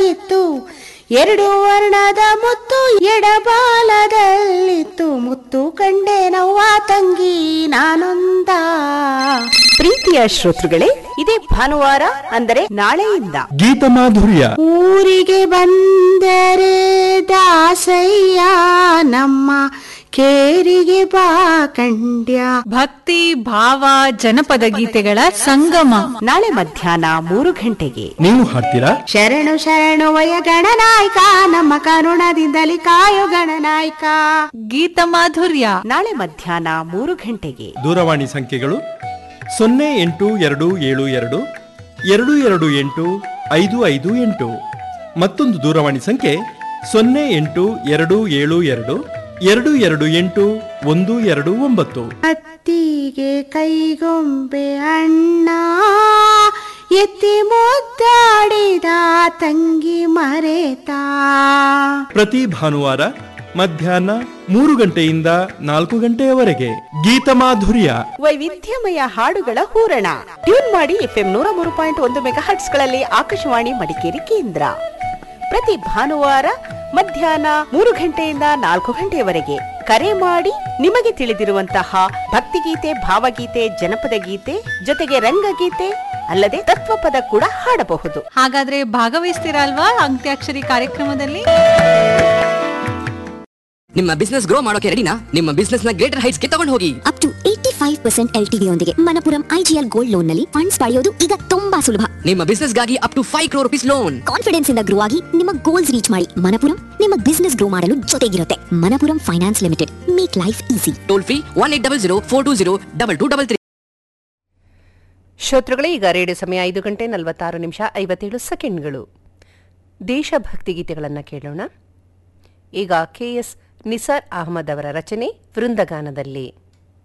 ಬಾಲದಲ್ಲಿತ್ತು ಎರಡು ವರ್ಣದ ಮುತ್ತು ಎಡಬಾಲದಲ್ಲಿತ್ತು ಮುತ್ತು ಕಂಡೆ ನವ್ವ ತಂಗಿ ನಾನೊಂದ ಪ್ರೀತಿಯ ಶ್ರೋತೃಗಳೇ ಇದೇ ಭಾನುವಾರ ಅಂದರೆ ನಾಳೆಯಿಂದ ಗೀತಮಾಧುರ್ಯ ಊರಿಗೆ ಬಂದರೆ ದಾಸಯ್ಯ ನಮ್ಮ ಕೇರಿಗೆ ಬಾ ಕಂಡ್ಯ ಭಕ್ತಿ ಭಾವ ಜನಪದ ಗೀತೆಗಳ ಸಂಗಮ ನಾಳೆ ಮಧ್ಯಾಹ್ನ ಮೂರು ಗಂಟೆಗೆ ನೀವು ಹಾಡ್ತೀರಾ ಶರಣು ಶರಣು ವಯ ಗಣನಾಯಕ ನಮ್ಮ ಕರುಣದಿಂದಲಿ ಕಾಯೋ ಗಣನಾಯಕ ಗೀತ ಮಾಧುರ್ಯ ನಾಳೆ ಮಧ್ಯಾಹ್ನ ಮೂರು ಗಂಟೆಗೆ ದೂರವಾಣಿ ಸಂಖ್ಯೆಗಳು ಸೊನ್ನೆ ಎಂಟು ಎರಡು ಏಳು ಎರಡು ಎರಡು ಎರಡು ಎಂಟು ಐದು ಐದು ಎಂಟು ಮತ್ತೊಂದು ದೂರವಾಣಿ ಸಂಖ್ಯೆ ಸೊನ್ನೆ ಎಂಟು ಎರಡು ಏಳು ಎರಡು ಎರಡು ಎರಡು ಎಂಟು ಒಂದು ಎರಡು ಒಂಬತ್ತು ಅತ್ತಿಗೆ ಕೈಗೊಂಬೆ ಅಣ್ಣ ಎತ್ತಿ ಮುದ್ದಾಡಿದ ತಂಗಿ ಮರೆತ ಪ್ರತಿ ಭಾನುವಾರ ಮಧ್ಯಾಹ್ನ ಮೂರು ಗಂಟೆಯಿಂದ ನಾಲ್ಕು ಗಂಟೆಯವರೆಗೆ ಗೀತಮಾಧುರ್ಯ ವೈವಿಧ್ಯಮಯ ಹಾಡುಗಳ ಹೂರಣ ಟ್ಯೂನ್ ಮಾಡಿ ಎಫ್ಎಂ ನೂರ ಮೂರು ಪಾಯಿಂಟ್ ಒಂದು ಮೆಗಾ ಗಳಲ್ಲಿ ಆಕಾಶವಾಣಿ ಮಡಿಕೇರಿ ಕೇಂದ್ರ ಪ್ರತಿ ಭಾನುವಾರ ಮಧ್ಯಾಹ್ನ ಮೂರು ಗಂಟೆಯಿಂದ ನಾಲ್ಕು ಗಂಟೆಯವರೆಗೆ ಕರೆ ಮಾಡಿ ನಿಮಗೆ ತಿಳಿದಿರುವಂತಹ ಭಕ್ತಿಗೀತೆ ಭಾವಗೀತೆ ಜನಪದ ಗೀತೆ ಜೊತೆಗೆ ರಂಗಗೀತೆ ಅಲ್ಲದೆ ತತ್ವಪದ ಕೂಡ ಹಾಡಬಹುದು ಹಾಗಾದ್ರೆ ಭಾಗವಹಿಸ್ತೀರಾ ಅಲ್ವಾ ಅಂತ್ಯಾಕ್ಷರಿ ಕಾರ್ಯಕ್ರಮದಲ್ಲಿ ನಿಮ್ಮ ಬಿಸ್ನೆಸ್ ಗ್ರೋ ಮಾಡೋಕೆ ರೆಡಿನಾ ನಿಮ್ಮ ಬಿಸ್ನೆಸ್ ನ ಗ್ರೇಟರ್ ಹೈಟ್ಸ್ ಗೆ ತಗೊಂಡು ಹೋಗಿ up to eighty five percent L T ಯೊಂದಿಗೆ ಮನಪುರಂ ಐಜಿಎಲ್ ಗೋಲ್ಡ್ ಲೋನ್ ನಲ್ಲಿ ಫಂಡ್ಸ್ ಪಡೆಯೋದು ಈಗ ತುಂಬಾ ಸುಲಭ ನಿಮ್ಮ ಬಿಸ್ನೆಸ್ ಗಾಗಿ up to five crore rupees loan confidence ಇಂದ ಗ್ರೋ ಆಗಿ ನಿಮ್ಮ ಗೋಲ್ಸ್ ರೀಚ್ ಮಾಡಿ ಮನಪುರಂ ನಿಮ್ಮ ಬಿಸ್ನೆಸ್ ಗ್ರೋ ಮಾಡಲು ಜೊತೆಗಿರುತ್ತೆ Manappuram finance limited make life easy toll free one eight double zero four two zero double two double three ಶ್ರೋತೃಗಳೇ ಈಗ ರೇಡಿಯೋ ಸಮಯ ಐದು ಗಂಟೆ ನಲವತ್ತಾರು ನಿಮಿಷ ಐವತ್ತೇಳು ಸೆಕೆಂಡ್ಗಳು ದೇಶಭಕ್ತಿ ಗೀತೆಗಳನ್ನು ಕೇಳೋಣ ಈಗ ಕೆ ಎಸ್ ನಿಸಾರ್ ಅಹಮದ್ ಅವರ ರಚನೆ ವೃಂದಗಾನದಲ್ಲಿ